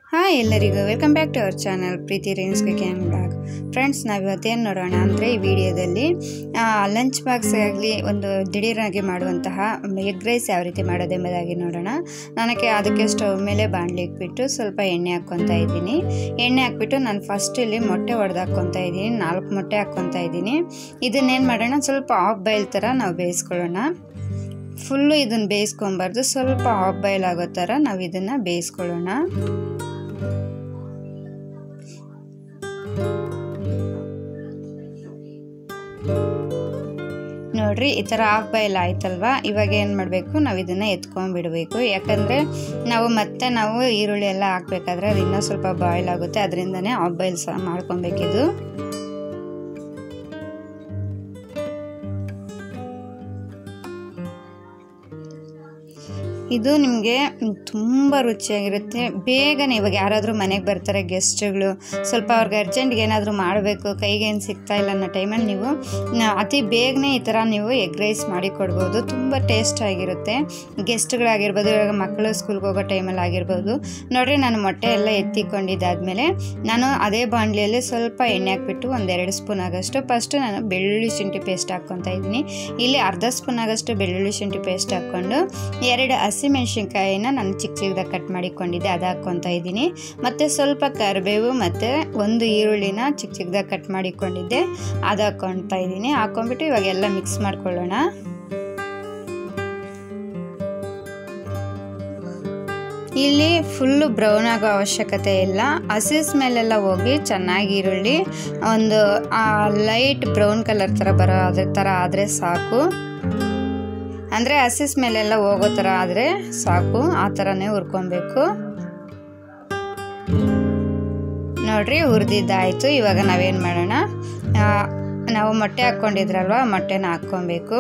hi ಎಲ್ಲರಿಗೂ welcome back to our channel Preethi ರೇನ್ಸ್ ಕ್ಯಾನ್ ಬ್ಲಾಗ್ ಫ್ರೆಂಡ್ಸ್ ನಾವು ಇವತ್ತೇನು ನೋಡೋಣ ಅಂದರೆ ಈ ವಿಡಿಯೋದಲ್ಲಿ ಲಂಚ್ ಬಾಕ್ಸ್ ಆಗಲಿ ಒಂದು ದಿಢೀರಾಗಿ ಮಾಡುವಂತಹ ಎಗ್ ರೈಸ್ ಯಾವ ರೀತಿ ಮಾಡೋದೆಂಬುದಾಗಿ ನೋಡೋಣ ನನಗೆ ಅದಕ್ಕೆ ಸ್ಟವ್ ಮೇಲೆ ಬಾಣಲಿ ಇಟ್ಬಿಟ್ಟು ಸ್ವಲ್ಪ ಎಣ್ಣೆ ಹಾಕ್ಕೊತಾ ಇದ್ದೀನಿ ಎಣ್ಣೆ ಹಾಕ್ಬಿಟ್ಟು ನಾನು ಫಸ್ಟ್ ಇಲ್ಲಿ ಮೊಟ್ಟೆ ಹೊಡೆದು ಹಾಕ್ಕೊತಾ ಇದ್ದೀನಿ ನಾಲ್ಕು ಮೊಟ್ಟೆ ಹಾಕ್ಕೊತಾ ಇದ್ದೀನಿ ಇದನ್ನೇನು ಮಾಡೋಣ ಸ್ವಲ್ಪ ಆಫ್ ಬಾಯ್ಲ್ ಥರ ನಾವು ಬೇಯಿಸ್ಕೊಳ್ಳೋಣ ಫುಲ್ಲು ಇದನ್ನು ಬೇಯಿಸ್ಕೊಬಾರ್ದು ಸ್ವಲ್ಪ ಆಫ್ ಬಾಯ್ಲ್ ಆಗೋ ಥರ ನಾವು ಇದನ್ನು ಬೇಯಿಸ್ಕೊಳ್ಳೋಣ ನೋಡ್ರಿ ಈ ಥರ ಆಫ್ ಬಾಯ್ಲ್ ಆಯ್ತಲ್ವಾ ಇವಾಗ ಏನು ಮಾಡಬೇಕು ನಾವು ಇದನ್ನು ಎತ್ಕೊಂಡ್ಬಿಡಬೇಕು ಯಾಕಂದರೆ ನಾವು ಮತ್ತೆ ನಾವು ಈರುಳ್ಳಿ ಎಲ್ಲ ಹಾಕ್ಬೇಕಾದ್ರೆ ಅದು ಇನ್ನೂ ಸ್ವಲ್ಪ ಬಾಯ್ಲ್ ಆಗುತ್ತೆ ಅದರಿಂದನೇ ಆಫ್ ಬಾಯ್ಲ್ ಸಹ ಮಾಡ್ಕೊಬೇಕಿದು ಇದು ನಿಮಗೆ ತುಂಬ ರುಚಿಯಾಗಿರುತ್ತೆ ಬೇಗನೆ ಇವಾಗ ಯಾರಾದರೂ ಮನೆಗೆ ಬರ್ತಾರೆ ಗೆಸ್ಟ್ಗಳು ಸ್ವಲ್ಪ ಅವ್ರಿಗೆ ಅರ್ಜೆಂಟ್ಗೆ ಏನಾದರೂ ಮಾಡಬೇಕು ಕೈಗೇನು ಸಿಗ್ತಾ ಇಲ್ಲ ಅನ್ನೋ ಟೈಮಲ್ಲಿ ನೀವು ಅತಿ ಬೇಗನೆ ಈ ಥರ ನೀವು ಎಗ್ ರೈಸ್ ಮಾಡಿ ಕೊಡ್ಬೋದು ತುಂಬ ಟೇಸ್ಟ್ ಆಗಿರುತ್ತೆ ಗೆಸ್ಟ್ಗಳಾಗಿರ್ಬೋದು ಇವಾಗ ಮಕ್ಕಳು ಸ್ಕೂಲ್ಗೆ ಹೋಗೋ ಟೈಮಲ್ಲಿ ಆಗಿರ್ಬೋದು ನೋಡಿರಿ ನಾನು ಮೊಟ್ಟೆ ಎಲ್ಲ ಎತ್ತಿಕೊಂಡಿದ್ದಾದಮೇಲೆ ನಾನು ಅದೇ ಬಾಣಲಿಯಲ್ಲಿ ಸ್ವಲ್ಪ ಎಣ್ಣೆ ಹಾಕ್ಬಿಟ್ಟು ಒಂದೆರಡು ಸ್ಪೂನ್ ಆಗೋಷ್ಟು ಫಸ್ಟು ನಾನು ಬೆಳ್ಳುಳ್ಳಿ ಶುಂಠಿ ಪೇಸ್ಟ್ ಹಾಕ್ಕೊತಾ ಇದ್ದೀನಿ ಇಲ್ಲಿ ಅರ್ಧ ಸ್ಪೂನ್ ಆಗೋಷ್ಟು ಬೆಳ್ಳುಳ್ಳಿ ಶುಂಠಿ ಪೇಸ್ಟ್ ಹಾಕ್ಕೊಂಡು ಎರಡು ಹಸಿಮೆಣ್ಸಿನ್ಕಾಯಿನ ನಾನು ಚಿಕ್ಕ ಚಿಕ್ಕದಾಗಿ ಕಟ್ ಮಾಡಿಕೊಂಡಿದ್ದೆ ಅದು ಹಾಕ್ಕೊತಾ ಇದ್ದೀನಿ ಮತ್ತು ಸ್ವಲ್ಪ ಕರಿಬೇವು ಮತ್ತು ಒಂದು ಈರುಳ್ಳಿನ ಚಿಕ್ಕ ಚಿಕ್ಕದಾಗಿ ಕಟ್ ಮಾಡಿಕೊಂಡಿದ್ದೆ ಅದು ಹಾಕ್ಕೊತಾ ಇದ್ದೀನಿ ಹಾಕ್ಕೊಂಬಿಟ್ಟು ಇವಾಗ ಎಲ್ಲ ಮಿಕ್ಸ್ ಮಾಡ್ಕೊಳ್ಳೋಣ ಇಲ್ಲಿ ಫುಲ್ಲು ಬ್ರೌನ್ ಆಗೋ ಅವಶ್ಯಕತೆ ಇಲ್ಲ ಹಸಿ ಸ್ಮೆಲ್ಲೆಲ್ಲ ಹೋಗಿ ಚೆನ್ನಾಗಿ ಈರುಳ್ಳಿ ಒಂದು ಲೈಟ್ ಬ್ರೌನ್ ಕಲರ್ ಥರ ಬರೋ ಅದ್ರ ಥರ ಆದರೆ ಸಾಕು ಅಂದರೆ ಹಸಿ ಸ್ಮೆಲ್ಲೆಲ್ಲ ಹೋಗೋ ಥರ ಆದರೆ ಸಾಕು ಆ ಥರನೇ ಹುರ್ಕೊಬೇಕು ನೋಡ್ರಿ ಹುರಿದಿದ್ದಾಯಿತು ಇವಾಗ ನಾವೇನು ಮಾಡೋಣ ನಾವು ಮೊಟ್ಟೆ ಹಾಕ್ಕೊಂಡಿದ್ರಲ್ವ ಮೊಟ್ಟೆನ ಹಾಕ್ಕೊಬೇಕು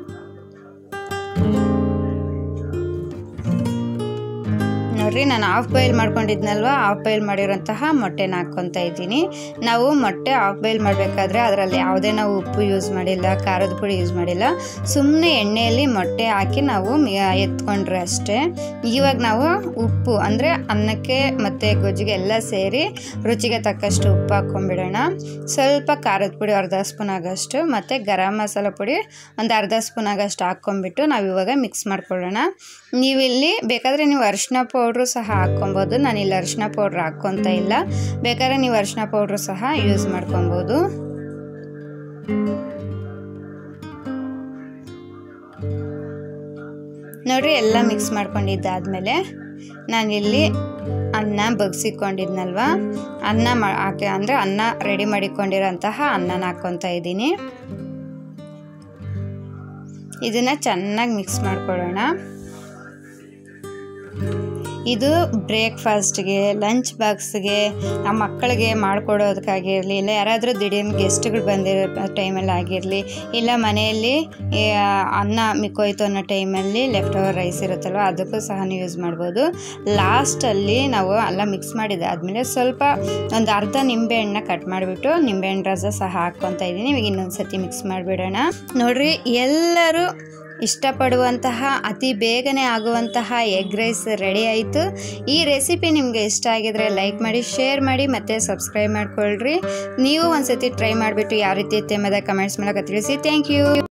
ನೋಡ್ರಿ ನಾನು ಆಫ್ ಬಾಯ್ಲ್ ಮಾಡ್ಕೊಂಡಿದ್ನಲ್ವ ಆಫ್ ಬಾಯ್ಲ್ ಮಾಡಿರೋಂತಹ ಮೊಟ್ಟೆನ ಹಾಕ್ಕೊತಾ ಇದ್ದೀನಿ ನಾವು ಮೊಟ್ಟೆ ಆಫ್ ಬಾಯ್ಲ್ ಮಾಡಬೇಕಾದ್ರೆ ಅದರಲ್ಲಿ ಯಾವುದೇ ನಾವು ಉಪ್ಪು ಯೂಸ್ ಮಾಡಿಲ್ಲ ಖಾರದ ಪುಡಿ ಯೂಸ್ ಮಾಡಿಲ್ಲ ಸುಮ್ಮನೆ ಎಣ್ಣೆಯಲ್ಲಿ ಮೊಟ್ಟೆ ಹಾಕಿ ನಾವು ಎತ್ಕೊಂಡ್ರೆ ಅಷ್ಟೇ ಇವಾಗ ನಾವು ಉಪ್ಪು ಅಂದರೆ ಅನ್ನಕ್ಕೆ ಮತ್ತು ಗೊಜ್ಜಿಗೆ ಎಲ್ಲ ಸೇರಿ ರುಚಿಗೆ ತಕ್ಕಷ್ಟು ಉಪ್ಪು ಹಾಕ್ಕೊಂಡ್ಬಿಡೋಣ ಸ್ವಲ್ಪ ಖಾರದ ಪುಡಿ ಅರ್ಧ ಸ್ಪೂನ್ ಆಗೋಷ್ಟು ಮತ್ತು ಗರಂ ಮಸಾಲ ಪುಡಿ ಒಂದು ಅರ್ಧ ಸ್ಪೂನ್ ಆಗೋಷ್ಟು ಹಾಕ್ಕೊಂಬಿಟ್ಟು ನಾವು ಇವಾಗ ಮಿಕ್ಸ್ ಮಾಡ್ಕೊಳ್ಳೋಣ ನೀವಿಲ್ಲಿ ಬೇಕಾದರೆ ನೀವು ಅರಿಶಿನ ಪೌಡ್ರು ಸಹ ಹಾಕ್ಕೊಬೋದು ನಾನು ಇಲ್ಲಿ ಅರಿಶಿನ ಪೌಡ್ರ್ ಹಾಕ್ಕೊತ ಇಲ್ಲ ಬೇಕಾದ್ರೆ ನೀವು ಅರಿಶಿನ ಪೌಡ್ರು ಸಹ ಯೂಸ್ ಮಾಡ್ಕೊಬೋದು ನೋಡ್ರಿ ಎಲ್ಲ ಮಿಕ್ಸ್ ಮಾಡ್ಕೊಂಡಿದ್ದಾದಮೇಲೆ ನಾನಿಲ್ಲಿ ಅನ್ನ ಬಗ್ಸಿಕೊಂಡಿದ್ನಲ್ವ ಅನ್ನ ಮಾ ಹಾಕಿ ಅಂದರೆ ಅನ್ನ ರೆಡಿ ಮಾಡಿಕೊಂಡಿರೋಂತಹ ಅನ್ನನ ಹಾಕ್ಕೊತಾ ಇದ್ದೀನಿ ಇದನ್ನು ಚೆನ್ನಾಗಿ ಮಿಕ್ಸ್ ಮಾಡ್ಕೊಳ್ಳೋಣ ಇದು ಬ್ರೇಕ್ಫಾಸ್ಟ್ಗೆ ಲಂಚ್ ಬಾಕ್ಸ್ಗೆ ಆ ಮಕ್ಕಳಿಗೆ ಮಾಡಿಕೊಡೋದಕ್ಕಾಗಿರಲಿ ಇಲ್ಲ ಯಾರಾದರೂ ದಿಢೀರ್ನ ಗೆಸ್ಟ್ಗಳು ಬಂದಿರೋ ಟೈಮಲ್ಲಿ ಆಗಿರಲಿ ಇಲ್ಲ ಮನೆಯಲ್ಲಿ ಅನ್ನ ಮಿಕ್ಕೋಯ್ತು ಅನ್ನೋ ಟೈಮಲ್ಲಿ ಲೆಫ್ಟ್ ಓವರ್ ರೈಸ್ ಇರುತ್ತಲ್ವ ಅದಕ್ಕೂ ಸಹ ಯೂಸ್ ಮಾಡ್ಬೋದು ಲಾಸ್ಟಲ್ಲಿ ನಾವು ಎಲ್ಲ ಮಿಕ್ಸ್ ಮಾಡಿದಾದಮೇಲೆ ಸ್ವಲ್ಪ ಒಂದು ಅರ್ಧ ನಿಂಬೆಹಣ್ಣನ್ನ ಕಟ್ ಮಾಡಿಬಿಟ್ಟು ನಿಂಬೆಹಣ್ಣು ರಸ ಸಹ ಹಾಕ್ಕೊತಾ ಇದ್ದೀನಿ ಇವಾಗ ಇನ್ನೊಂದು ಸತಿ ಮಿಕ್ಸ್ ಮಾಡಿಬಿಡೋಣ ನೋಡಿರಿ ಎಲ್ಲರೂ ಇಷ್ಟಪಡುವಂತಹ ಅತಿ ಬೇಗನೆ ಆಗುವಂತಹ ಎಗ್ ರೈಸ್ ರೆಡಿ ಆಯಿತು ಈ ರೆಸಿಪಿ ನಿಮಗೆ ಇಷ್ಟ ಆಗಿದ್ರೆ ಲೈಕ್ ಮಾಡಿ ಶೇರ್ ಮಾಡಿ ಮತ್ತು ಸಬ್ಸ್ಕ್ರೈಬ್ ಮಾಡ್ಕೊಳ್ರಿ ನೀವು ಒಂದು ಸತಿ ಟ್ರೈ ಮಾಡಿಬಿಟ್ಟು ಯಾವ ರೀತಿ ಇತ್ತು ಎಂಬುದ ಕಮೆಂಟ್ಸ್ ಮೂಲಕ ತಿಳಿಸಿ ಥ್ಯಾಂಕ್ ಯು